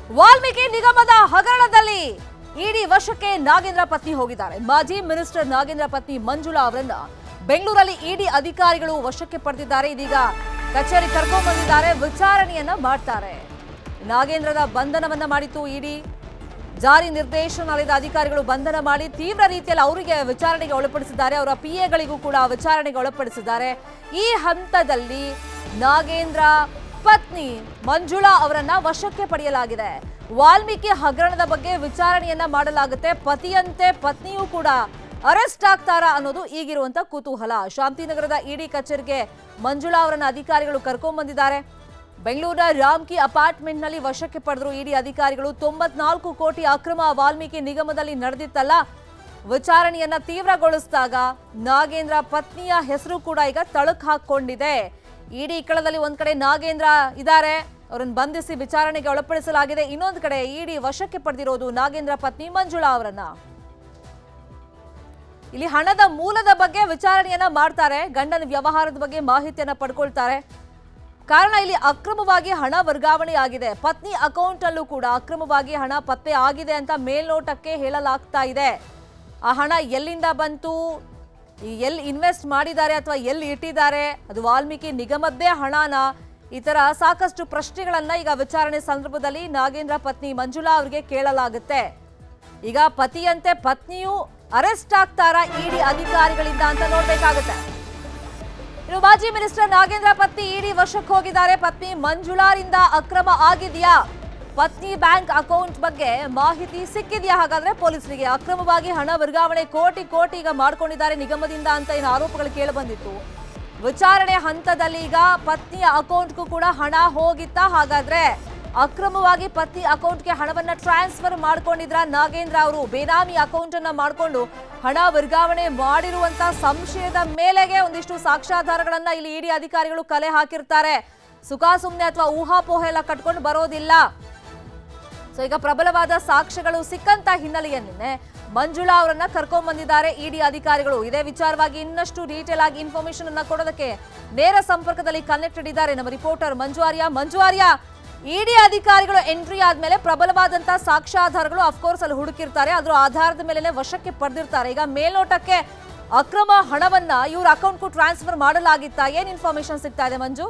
ವಾಲ್ಮೀಕಿ ನಿಗಮದ ಹಗರಣದಲ್ಲಿ ಇಡಿ ವಶಕ್ಕೆ ನಾಗೇಂದ್ರ ಪತ್ನಿ ಹೋಗಿದ್ದಾರೆ ಮಾಜಿ ಮಿನಿಸ್ಟರ್ ನಾಗೇಂದ್ರ ಪತ್ನಿ ಮಂಜುಳಾ ಅವರನ್ನ ಬೆಂಗಳೂರಲ್ಲಿ ಇಡಿ ಅಧಿಕಾರಿಗಳು ವಶಕ್ಕೆ ಪಡೆದಿದ್ದಾರೆ ಇದೀಗ ಕಚೇರಿ ಕರ್ಕೊಂಡ್ ಬಂದಿದ್ದಾರೆ ವಿಚಾರಣೆಯನ್ನ ಮಾಡ್ತಾರೆ ನಾಗೇಂದ್ರದ ಬಂಧನವನ್ನ ಮಾಡಿತ್ತು ಇಡಿ ಜಾರಿ ನಿರ್ದೇಶನಾಲಯದ ಅಧಿಕಾರಿಗಳು ಬಂಧನ ಮಾಡಿ ತೀವ್ರ ರೀತಿಯಲ್ಲಿ ಅವರಿಗೆ ವಿಚಾರಣೆಗೆ ಒಳಪಡಿಸಿದ್ದಾರೆ ಅವರ ಪಿಎಗಳಿಗೂ ಕೂಡ ವಿಚಾರಣೆಗೆ ಒಳಪಡಿಸಿದ್ದಾರೆ ಈ ಹಂತದಲ್ಲಿ ನಾಗೇಂದ್ರ ಪತ್ನಿ ಮಂಜುಳಾ ಅವರನ್ನ ವಶಕ್ಕೆ ಪಡೆಯಲಾಗಿದೆ ವಾಲ್ಮೀಕಿ ಹಗರಣದ ಬಗ್ಗೆ ವಿಚಾರಣೆಯನ್ನ ಮಾಡಲಾಗುತ್ತೆ ಪತಿಯಂತೆ ಪತ್ನಿಯೂ ಕೂಡ ಅರೆಸ್ಟ್ ಆಗ್ತಾರಾ ಅನ್ನೋದು ಈಗಿರುವಂತ ಕುತೂಹಲ ಶಾಂತಿನಗರದ ಇಡಿ ಕಚೇರಿಗೆ ಮಂಜುಳಾ ಅವರನ್ನ ಅಧಿಕಾರಿಗಳು ಕರ್ಕೊಂಡ್ ಬಂದಿದ್ದಾರೆ ಬೆಂಗಳೂರಿನ ರಾಮ್ಕಿ ಅಪಾರ್ಟ್ಮೆಂಟ್ನಲ್ಲಿ ವಶಕ್ಕೆ ಪಡೆದ್ರು ಇಡಿ ಅಧಿಕಾರಿಗಳು ತೊಂಬತ್ನಾಲ್ಕು ಕೋಟಿ ಅಕ್ರಮ ವಾಲ್ಮೀಕಿ ನಿಗಮದಲ್ಲಿ ನಡೆದಿತ್ತಲ್ಲ ವಿಚಾರಣೆಯನ್ನ ತೀವ್ರಗೊಳಿಸಿದಾಗ ನಾಗೇಂದ್ರ ಪತ್ನಿಯ ಹೆಸರು ಕೂಡ ಈಗ ತಳಕ್ ಹಾಕೊಂಡಿದೆ ಇಡಿ ಕಳದಲ್ಲಿ ಒಂದ್ ಕಡೆ ನಾಗೇಂದ್ರ ಇದ್ದಾರೆ ಅವರನ್ನು ಬಂಧಿಸಿ ವಿಚಾರಣೆಗೆ ಒಳಪಡಿಸಲಾಗಿದೆ ಇನ್ನೊಂದು ಕಡೆ ಇಡಿ ವಶಕ್ಕೆ ಪಡೆದಿರೋದು ನಾಗೇಂದ್ರ ಪತ್ನಿ ಮಂಜುಳಾ ಅವರನ್ನ ಇಲ್ಲಿ ಹಣದ ಮೂಲದ ಬಗ್ಗೆ ವಿಚಾರಣೆಯನ್ನ ಮಾಡ್ತಾರೆ ಗಂಡನ ವ್ಯವಹಾರದ ಬಗ್ಗೆ ಮಾಹಿತಿಯನ್ನ ಪಡ್ಕೊಳ್ತಾರೆ ಕಾರಣ ಇಲ್ಲಿ ಅಕ್ರಮವಾಗಿ ಹಣ ವರ್ಗಾವಣೆ ಆಗಿದೆ ಪತ್ನಿ ಅಕೌಂಟ್ ಅಲ್ಲೂ ಕೂಡ ಅಕ್ರಮವಾಗಿ ಹಣ ಪತ್ತೆ ಆಗಿದೆ ಅಂತ ಮೇಲ್ನೋಟಕ್ಕೆ ಹೇಳಲಾಗ್ತಾ ಇದೆ ಆ ಹಣ ಎಲ್ಲಿಂದ ಬಂತು ಈ ಎಲ್ಲಿ ಇನ್ವೆಸ್ಟ್ ಮಾಡಿದ್ದಾರೆ ಅಥವಾ ಎಲ್ಲಿ ಇಟ್ಟಿದ್ದಾರೆ ಅದು ವಾಲ್ಮೀಕಿ ನಿಗಮದ್ದೇ ಹಣನ ಈ ತರ ಸಾಕಷ್ಟು ಪ್ರಶ್ನೆಗಳನ್ನ ಈಗ ವಿಚಾರಣೆ ಸಂದರ್ಭದಲ್ಲಿ ನಾಗೇಂದ್ರ ಪತ್ನಿ ಮಂಜುಳಾ ಅವರಿಗೆ ಕೇಳಲಾಗುತ್ತೆ ಈಗ ಪತಿಯಂತೆ ಪತ್ನಿಯು ಅರೆಸ್ಟ್ ಆಗ್ತಾರಾ ಇಡಿ ಅಧಿಕಾರಿಗಳಿಂದ ಅಂತ ನೋಡ್ಬೇಕಾಗುತ್ತೆ ಇನ್ನು ಮಾಜಿ ಮಿನಿಸ್ಟರ್ ನಾಗೇಂದ್ರ ಪತ್ನಿ ಇಡಿ ವಶಕ್ಕೆ ಹೋಗಿದ್ದಾರೆ ಪತ್ನಿ ಮಂಜುಳಾರಿಂದ ಅಕ್ರಮ ಆಗಿದೆಯಾ ಪತ್ನಿ ಬ್ಯಾಂಕ್ ಅಕೌಂಟ್ ಬಗ್ಗೆ ಮಾಹಿತಿ ಸಿಕ್ಕಿದೆಯಾ ಹಾಗಾದ್ರೆ ಪೊಲೀಸರಿಗೆ ಅಕ್ರಮವಾಗಿ ಹಣ ವರ್ಗಾವಣೆ ಕೋಟಿ ಕೋಟಿ ಈಗ ಮಾಡ್ಕೊಂಡಿದ್ದಾರೆ ನಿಗಮದಿಂದ ಅಂತ ಏನು ಆರೋಪಗಳು ಕೇಳಿಬಂದಿತ್ತು ವಿಚಾರಣೆ ಹಂತದಲ್ಲಿ ಈಗ ಪತ್ನಿಯ ಅಕೌಂಟ್ಗೂ ಕೂಡ ಹಣ ಹೋಗಿತ್ತಾ ಹಾಗಾದ್ರೆ ಅಕ್ರಮವಾಗಿ ಪತ್ನಿ ಅಕೌಂಟ್ಗೆ ಹಣವನ್ನ ಟ್ರಾನ್ಸ್ಫರ್ ಮಾಡ್ಕೊಂಡಿದ್ರ ನಾಗೇಂದ್ರ ಅವರು ಬೇನಾಮಿ ಅಕೌಂಟ್ ಅನ್ನ ಮಾಡ್ಕೊಂಡು ಹಣ ವರ್ಗಾವಣೆ ಮಾಡಿರುವಂತ ಸಂಶಯದ ಮೇಲೆಗೆ ಒಂದಿಷ್ಟು ಸಾಕ್ಷ್ಯಾಧಾರಗಳನ್ನ ಇಲ್ಲಿ ಇಡಿ ಅಧಿಕಾರಿಗಳು ಕಲೆ ಹಾಕಿರ್ತಾರೆ ಸುಖ ಸುಮ್ನೆ ಅಥವಾ ಊಹಾಪೋಹ ಎಲ್ಲ ಕಟ್ಕೊಂಡು ಬರೋದಿಲ್ಲ ಸೊ ಈಗ ಪ್ರಬಲವಾದ ಸಾಕ್ಷ್ಯಗಳು ಸಿಕ್ಕಂತ ಹಿನ್ನೆಲೆಯನ್ನೇ ಮಂಜುಳಾ ಅವರನ್ನ ಕರ್ಕೊಂಡ್ ಬಂದಿದ್ದಾರೆ ಇಡಿ ಅಧಿಕಾರಿಗಳು ಇದೇ ವಿಚಾರವಾಗಿ ಇನ್ನಷ್ಟು ಡೀಟೇಲ್ ಆಗಿ ಇನ್ಫಾರ್ಮೇಶನ್ ಅನ್ನ ಕೊಡೋದಕ್ಕೆ ನೇರ ಸಂಪರ್ಕದಲ್ಲಿ ಕನೆಕ್ಟೆಡ್ ಇದ್ದಾರೆ ನಮ್ಮ ರಿಪೋರ್ಟರ್ ಮಂಜು ಆರ್ಯ ಮಂಜು ಆರ್ಯ ಇಡಿ ಅಧಿಕಾರಿಗಳು ಎಂಟ್ರಿ ಆದ್ಮೇಲೆ ಪ್ರಬಲವಾದಂತ ಸಾಕ್ಷ್ಯಾಧಾರಗಳು ಅಫ್ಕೋರ್ಸ್ ಅಲ್ಲಿ ಹುಡುಕಿರ್ತಾರೆ ಅದ್ರ ಆಧಾರದ ಮೇಲೆ ವಶಕ್ಕೆ ಪಡೆದಿರ್ತಾರೆ ಈಗ ಮೇಲ್ನೋಟಕ್ಕೆ ಅಕ್ರಮ ಹಣವನ್ನ ಇವ್ರ ಅಕೌಂಟ್ಗೂ ಟ್ರಾನ್ಸ್ಫರ್ ಮಾಡಲಾಗಿತ್ತಾ ಏನ್ ಇನ್ಫಾರ್ಮೇಶನ್ ಸಿಗ್ತಾ ಇದೆ ಮಂಜು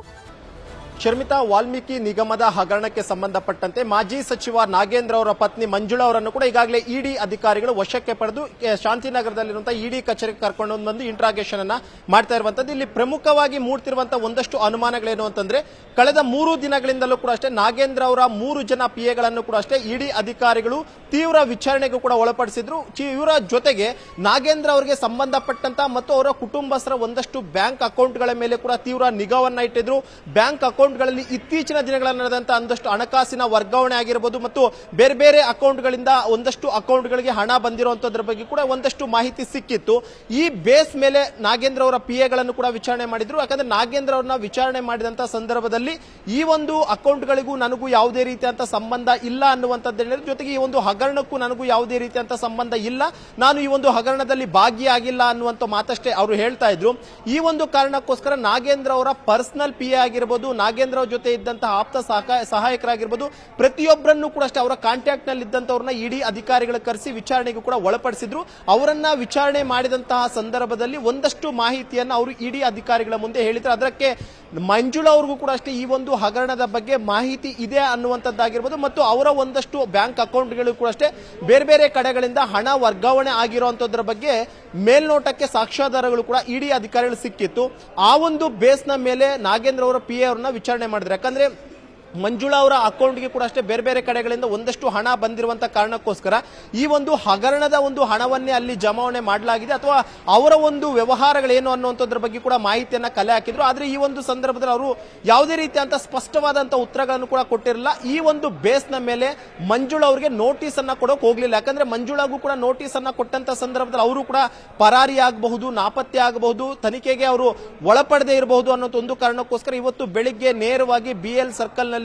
ಶರ್ಮಿತಾ ವಾಲ್ಮೀಕಿ ನಿಗಮದ ಹಗರಣಕ್ಕೆ ಸಂಬಂಧಪಟ್ಟಂತೆ ಮಾಜಿ ಸಚಿವ ನಾಗೇಂದ್ರ ಅವರ ಪತ್ನಿ ಮಂಜುಳಾ ಅವರನ್ನು ಕೂಡ ಈಗಾಗಲೇ ಇಡಿ ಅಧಿಕಾರಿಗಳು ವಶಕ್ಕೆ ಪಡೆದು ಕೆ- ಶಾಂತಿನಗರದಲ್ಲಿರುವಂತಹ ಇಡಿ ಕಚೇರಿಗೆ ಕರ್ಕೊಂಡು ಬಂದು ಇಂಟ್ರಾಗೇಷನ್ ಅನ್ನ ಮಾಡ್ತಾ ಇರುವಂತದ್ದು ಇಲ್ಲಿ ಪ್ರಮುಖವಾಗಿ ಮೂಡ್ತಿರುವಂತಹ ಒಂದಷ್ಟು ಅನುಮಾನಗಳೇನು ಅಂತಂದ್ರೆ ಕಳೆದ ಮೂರು ದಿನಗಳಿಂದಲೂ ಕೂಡ ಅಷ್ಟೇ ನಾಗೇಂದ್ರ ಅವರ ಮೂರು ಜನ ಪಿಎಗಳನ್ನು ಕೂಡ ಅಷ್ಟೇ ಇಡಿ ಅಧಿಕಾರಿಗಳು ತೀವ್ರ ವಿಚಾರಣೆಗೂ ಕೂಡ ಒಳಪಡಿಸಿದ್ರು ಚಿ- ಇವರ ಜೊತೆಗೆ ನಾಗೇಂದ್ರ ಅವರಿಗೆ ಸಂಬಂಧಪಟ್ಟಂತ ಮತ್ತು ಅವರ ಕುಟುಂಬಸ್ಥರ ಒಂದಷ್ಟು ಬ್ಯಾಂಕ್ ಅಕೌಂಟ್ಗಳ ಮೇಲೆ ಕೂಡ ತೀವ್ರ ನಿಗಾವನ್ನ ಇಟ್ಟಿದ್ರು ಬ್ಯಾಂಕ್ ಅಕೌಂಟ್ಗಳಲ್ಲಿ ಇತ್ತೀಚಿನ ದಿನಗಳಲ್ಲಿ ನಡೆದಂತ ಒಂದಷ್ಟು ಹಣಕಾಸಿನ ವರ್ಗಾವಣೆ ಆಗಿರಬಹುದು ಮತ್ತು ಬೇರೆ ಬೇರೆ ಅಕೌಂಟ್ಗಳಿಂದ ಒಂದಷ್ಟು ಅಕೌಂಟ್ಗಳಿಗೆ ಹಣ ಬಂದಿರುವಂತದ್ರ ಬಗ್ಗೆ ಕೂಡ ಒಂದಷ್ಟು ಮಾಹಿತಿ ಸಿಕ್ಕಿತ್ತು ಈ ಬೇಸ್ ಮೇಲೆ ನಾಗೇಂದ್ರ ಅವರ ಪಿಎಗಳನ್ನು ಕೂಡ ವಿಚಾರಣೆ ಮಾಡಿದ್ರು ಯಾಕಂದ್ರೆ ನಾಗೇಂದ್ರ ಅವ್ರನ್ನ ವಿಚಾರಣೆ ಮಾಡಿದಂತ ಸಂದರ್ಭದಲ್ಲಿ ಈ ಒಂದು ಅಕೌಂಟ್ಗಳಿಗೂ ನನಗೂ ಯಾವುದೇ ರೀತಿಯಂತ ಸಂಬಂಧ ಇಲ್ಲ ಅನ್ನುವಂಥದ್ದು ಹೇಳಿದ್ರು ಜೊತೆಗೆ ಈ ಒಂದು ಹಗರಣಕ್ಕೂ ನನಗೂ ಯಾವುದೇ ರೀತಿಯಂತ ಸಂಬಂಧ ಇಲ್ಲ ನಾನು ಈ ಒಂದು ಹಗರಣದಲ್ಲಿ ಭಾಗಿಯಾಗಿಲ್ಲ ಅನ್ನುವಂತ ಮಾತಷ್ಟೇ ಅವರು ಹೇಳ್ತಾ ಇದ್ರು ಈ ಒಂದು ಕಾರಣಕ್ಕೋಸ್ಕರ ನಾಗೇಂದ್ರ ಅವರ ಪರ್ಸನಲ್ ಪಿ ಎ ಆಗಿರ್ಬೋದು ನಾಗೇಂದ್ರ ಅವ್ರ ಜೊತೆ ಇದ್ದಂತಹ ಆಪ್ತ ಸಹಕ- ಸಹಾಯಕರಾಗಿರ್ಬೋದು ಪ್ರತಿಯೊಬ್ಬರನ್ನು ಕೂಡ ಅಷ್ಟೇ ಅವರ ಕಾಂಟ್ಯಾಕ್ಟ್ ನಲ್ಲಿ ಇದ್ದಂತವ್ರನ್ನ ಇಡಿ ಅಧಿಕಾರಿಗಳು ಕರೆಸಿ ವಿಚಾರಣೆಗೂ ಕೂಡ ಒಳಪಡಿಸಿದ್ರು ಅವರನ್ನ ವಿಚಾರಣೆ ಮಾಡಿದಂತಹ ಸಂದರ್ಭದಲ್ಲಿ ಒಂದಷ್ಟು ಮಾಹಿತಿಯನ್ನ ಅವರು ಇಡಿ ಅಧಿಕಾರಿಗಳ ಮುಂದೆ ಹೇಳಿದ್ರು ಅದಕ್ಕೆ ಮಂಜುಳಾ ಅವ್ರಿಗೂ ಕೂಡ ಅಷ್ಟೇ ಈ ಒಂದು ಹಗರಣದ ಬಗ್ಗೆ ಮಾಹಿತಿ ಇದೆ ಅನ್ನುವಂಥದ್ದಾಗಿರ್ಬೋದು ಮತ್ತು ಅವರ ಒಂದಷ್ಟು ಬ್ಯಾಂಕ್ ಅಕೌಂಟ್ಗಳು ಕೂಡ ಅಷ್ಟೇ ಬೇರೆ ಬೇರೆ ಕಡೆಗಳಿಂದ ಹಣ ವರ್ಗಾವಣೆ ಆಗಿರುವಂತದ್ರ ಬಗ್ಗೆ ಮೇಲ್ನೋಟಕ್ಕೆ ಸಾಕ್ಷ್ಯಾಧಾರಗಳು ಕೂಡ ಇಡಿ ಅಧಿಕಾರಿಗಳು ಸಿಕ್ಕಿತ್ತು ಆ ಒಂದು ಬೇಸ್ನ ಮೇಲೆ ನಾಗೇಂದ್ರ ಅವರ ಪಿ ಅವ್ರನ್ನ ವಿಚಾರಣೆ ಮಾಡಿದ್ರು ಯಾಕಂದ್ರೆ ಮಂಜುಳಾ ಅವರ ಅಕೌಂಟ್ಗೆ ಕೂಡ ಅಷ್ಟೇ ಬೇರೆ ಬೇರೆ ಕಡೆಗಳಿಂದ ಒಂದಷ್ಟು ಹಣ ಬಂದಿರುವಂತ ಕಾರಣಕ್ಕೋಸ್ಕರ ಈ ಒಂದು ಹಗರಣದ ಒಂದು ಹಣವನ್ನೇ ಅಲ್ಲಿ ಜಮಾವಣೆ ಮಾಡಲಾಗಿದೆ ಅಥವಾ ಅವರ ಒಂದು ವ್ಯವಹಾರಗಳೇನು ಅನ್ನುವಂಥದ್ರ ಬಗ್ಗೆ ಕೂಡ ಮಾಹಿತಿಯನ್ನ ಕಲೆ ಹಾಕಿದ್ರು ಆದ್ರೆ ಈ ಒಂದು ಸಂದರ್ಭದಲ್ಲಿ ಅವರು ಯಾವುದೇ ರೀತಿಯಂತ ಸ್ಪಷ್ಟವಾದಂತ ಉತ್ತರಗಳನ್ನು ಕೂಡ ಕೊಟ್ಟಿರಲಿಲ್ಲ ಈ ಒಂದು ಬೇಸ್ನ ಮೇಲೆ ಮಂಜುಳಾ ಅವರಿಗೆ ನೋಟಿಸ್ ಅನ್ನ ಕೊಡೋಕೆ ಹೋಗ್ಲಿಲ್ಲ ಯಾಕಂದ್ರೆ ಮಂಜುಳಾಗೂ ಕೂಡ ನೋಟಿಸ್ ಅನ್ನ ಕೊಟ್ಟಂತ ಸಂದರ್ಭದಲ್ಲಿ ಅವರು ಕೂಡ ಪರಾರಿ ಆಗಬಹುದು ನಾಪತ್ತೆ ಆಗಬಹುದು ತನಿಖೆಗೆ ಅವರು ಒಳಪಡದೆ ಇರಬಹುದು ಅನ್ನೋ ಒಂದು ಕಾರಣಕ್ಕೋಸ್ಕರ ಇವತ್ತು ಬೆಳಿಗ್ಗೆ ನೇರವಾಗಿ ಬಿ ಎಲ್ ಸರ್ಕಲ್ ನಲ್ಲಿ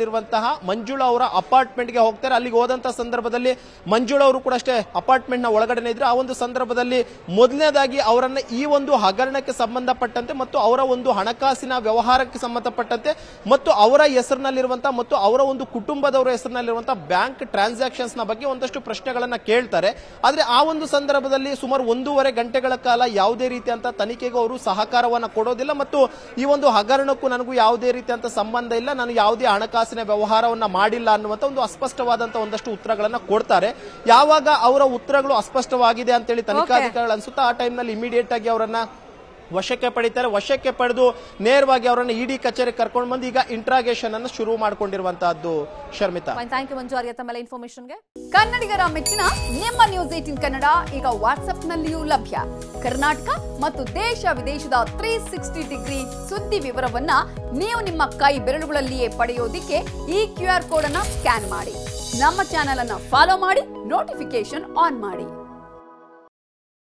ಹೆಸರಿನಲ್ಲಿರುವಂತಹ ಮಂಜುಳಾ ಅವರ ಅಪಾರ್ಟ್ಮೆಂಟ್ಗೆ ಹೋಗ್ತಾರೆ ಅಲ್ಲಿಗೆ ಹೋದಂತ ಸಂದರ್ಭದಲ್ಲಿ ಮಂಜುಳಾ ಅವರು ಕೂಡ ಅಷ್ಟೇ ಅಪಾರ್ಟ್ಮೆಂಟ್ ನ ಒಳಗಡೆ ಇದ್ರು ಆ ಒಂದು ಸಂದರ್ಭದಲ್ಲಿ ಮೊದಲನೇದಾಗಿ ಅವರನ್ನ ಈ ಒಂದು ಹಗರಣಕ್ಕೆ ಸಂಬಂಧಪಟ್ಟಂತೆ ಮತ್ತು ಅವರ ಒಂದು ಹಣಕಾಸಿನ ವ್ಯವಹಾರಕ್ಕೆ ಸಂಬಂಧಪಟ್ಟಂತೆ ಮತ್ತು ಅವರ ಹೆಸರಿನಲ್ಲಿರುವಂತಹ ಮತ್ತು ಅವರ ಒಂದು ಕುಟುಂಬದವರ ಹೆಸರಿನಲ್ಲಿರುವಂತಹ ಬ್ಯಾಂಕ್ ಟ್ರಾನ್ಸಾಕ್ಷನ್ಸ್ ನ ಬಗ್ಗೆ ಒಂದಷ್ಟು ಪ್ರಶ್ನೆಗಳನ್ನ ಕೇಳ್ತಾರೆ ಆದ್ರೆ ಆ ಒಂದು ಸಂದರ್ಭದಲ್ಲಿ ಸುಮಾರು ಒಂದೂವರೆ ಗಂಟೆಗಳ ಕಾಲ ಯಾವುದೇ ರೀತಿಯಂತ ತನಿಖೆಗೂ ಅವರು ಸಹಕಾರವನ್ನ ಕೊಡೋದಿಲ್ಲ ಮತ್ತು ಈ ಒಂದು ಹಗರಣಕ್ಕೂ ನನಗೂ ಯಾವುದೇ ರೀತಿಯಂತ ಸಂಬಂಧ ಇಲ್ಲ ನಾನು ಯಾವುದೇ ಹಣಕಾಸಿನ ವ್ಯವಹಾರವನ್ನ ಮಾಡಿಲ್ಲ ಅನ್ನುವಂತ ಒಂದು ಅಸ್ಪಷ್ಟವಾದಂತ ಒಂದಷ್ಟು ಉತ್ತರಗಳನ್ನ ಕೊಡ್ತಾರೆ ಯಾವಾಗ ಅವರ ಉತ್ತರಗಳು ಅಸ್ಪಷ್ಟವಾಗಿದೆ ಅಂತೇಳಿ ತನಿಖಾಧಿಕಾರಿಗಳು ಅನ್ಸುತ್ತಾ ಆ ಟೈಮ್ನಲ್ಲಿ ಇಮಿಡಿಯೇಟ್ ಆಗಿ ಅವರನ್ನ ವಶಕ್ಕೆ ಪಡಿತಾರೆ ವಶಕ್ಕೆ ಪಡೆದು ನೇರವಾಗಿ ಅವರನ್ನ ಇಡಿ ಕಚೇರಿ ಕರ್ಕೊಂಡು ಬಂದು ಈಗ ಇಂಟ್ರಾಗೇಷನ್ ಅನ್ನು ಶುರು ಮಾಡ್ಕೊಂಡಿರುವಂತಹದ್ದು ಶರ್ಮಿತಾ ಥ್ಯಾಂಕ್ ಯು ಮಂಜು ಆರ್ಯ ತಮ್ಮೆಲ್ಲ ಇನ್ಫಾರ್ಮೇಶನ್ಗೆ ಕನ್ನಡಿಗರ ಮೆಚ್ಚಿನ ನಿಮ್ಮ ನ್ಯೂಸ್ ಏಟಿನ್ ಕನ್ನಡ ಈಗ ವಾಟ್ಸ್ಆಪ್ನಲ್ಲಿಯೂ ಲಭ್ಯ ಕರ್ನಾಟಕ ಮತ್ತು ದೇಶ ವಿದೇಶದ ತ್ರೀ ಸಿಕ್ಸ್ಟಿ ಡಿಗ್ರಿ ಸುದ್ದಿ ವಿವರವನ್ನ ನೀವು ನಿಮ್ಮ ಕೈ ಬೆರಳುಗಳಲ್ಲಿಯೇ ಪಡೆಯೋದಿಕ್ಕೆ ಈ ಕ್ಯೂ ಆರ್ ಕೋಡ್ ಅನ್ನ ಸ್ಕ್ಯಾನ್ ಮಾಡಿ ನಮ್ಮ ಚಾನೆಲ್ ಅನ್ನ ಫಾಲೋ ಮಾಡಿ ನೋಟಿಫಿಕೇಶನ್ ಆನ್ ಮಾಡಿ